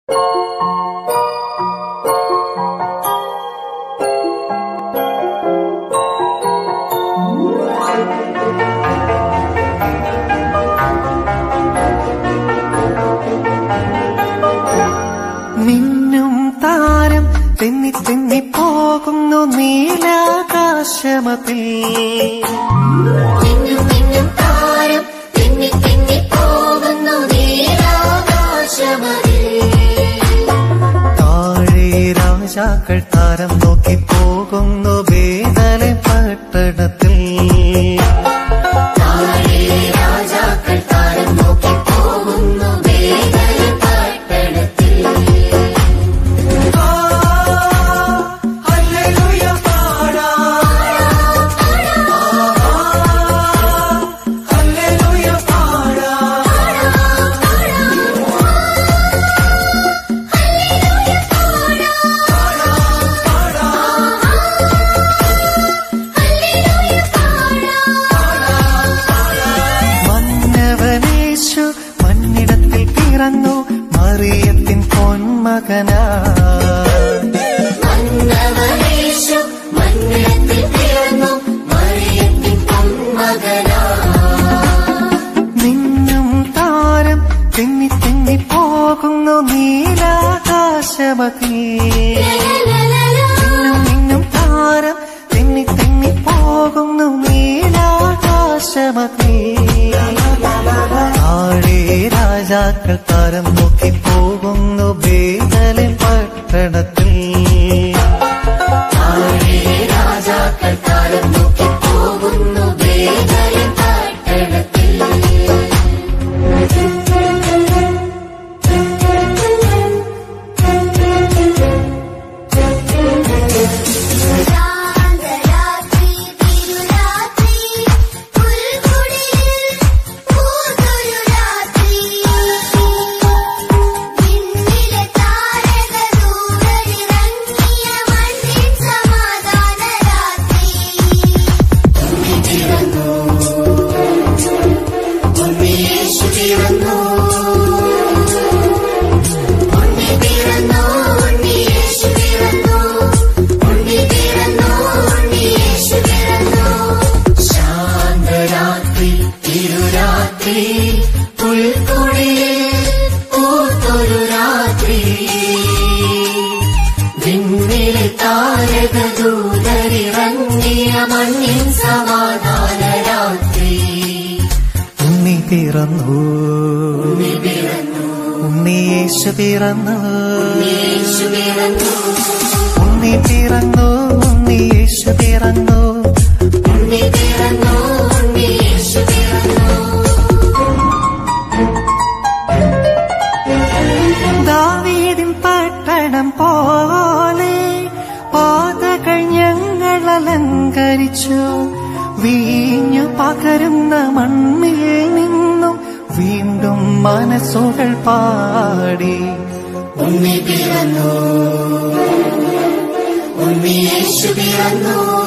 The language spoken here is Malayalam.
മിന്നും താരം തെന്നി തെന്നി പോകുന്നു നീലാകാശമതിൽ മിന്നും മിന്നും താരം തിന്നി തിന്നി പോകുന്നു നീലാകാശമതിൽ താഴെ രാജാക്കൾ താരം നോക്കി പോകുന്നു വേദന പട്ടണത്തിൽ താഴെ രാജാക്കൾ താരം നോക്കി പോകുന്നു വേദന പട്ടണത്തിൽ മന്നവനേശു മണ്ണിടത്തിൽ പിറന്നു മറിയത്തിൻ പൊന്മകനാ മന്നവനേശു മണ്ണിടത്തിൽ പിറന്നു മറിയത്തിൻ പൊന്മകനാ നിന്നും താരം തെന്നി തെന്നി പോകുന്നു നീലാകാശമതിൽ മിന്നും മിന്നും താരം തെന്നി തെന്നി പോകുന്നു നീലാകാശമതിൽ താഴെ രാജാക്കൾ താരം നോക്കി പോകുന്നു ബേദലിൻ പട്ടണത്തിൽ താഴെ രാജാക്കൾ താരം നോക്കി പോകുന്നു വേദന പട്ടണത്തിൽ ശാന്തരാത്രി തിരുരാത്രി പുൽക്കുടിയിൽ പൂത്തൊരു രാത്രി പിന്നിലെ താരക ദൂരനിറങ്ങിയ മണ്ണിൻ സമാധാന രാത്രി ഉണ്ണി പിറന്നു ഉണ്ണി യേശു പിറന്നു ഉണ്ണി പിറന്നു ഉണ്ണി യേശു പിറന്നു ഉണ്ണി പിറന്നു ഉണ്ണി യേശു പിറന്നു ശാന്തരാത്രി തിരുരാത്രി പുൽക്കുടിയിൽ പൂത്തൊരു രാത്രി വിണ്ണിലെ താരക ദൂതരിറങ്ങിയ മണ്ണിൻ സമാധാന രാത്രി ഉണ്ണി പിറന്നു ഉണ്ണി യേശു പിറന്നു യേശു പിറന്നു ഉണ്ണി പിറന്നു ഉണ്ണി യേശു പിറന്നു ഉണ്ണി പിറന്നു ഉണ്ണി യേശു പിറന്നു ദാവീദിൻ പട്ടണം പോലെ പാതകൾ ഞങ്ങൾ അലങ്കരിച്ചു വീഞ്ഞു പകരുന്ന മണ്ണിൽ നിന്നും വീണ്ടും മനസ്സുകൾ പാടി ഉണ്ണി പിറന്നു ഉണ്ണി യേശു പിറന്നു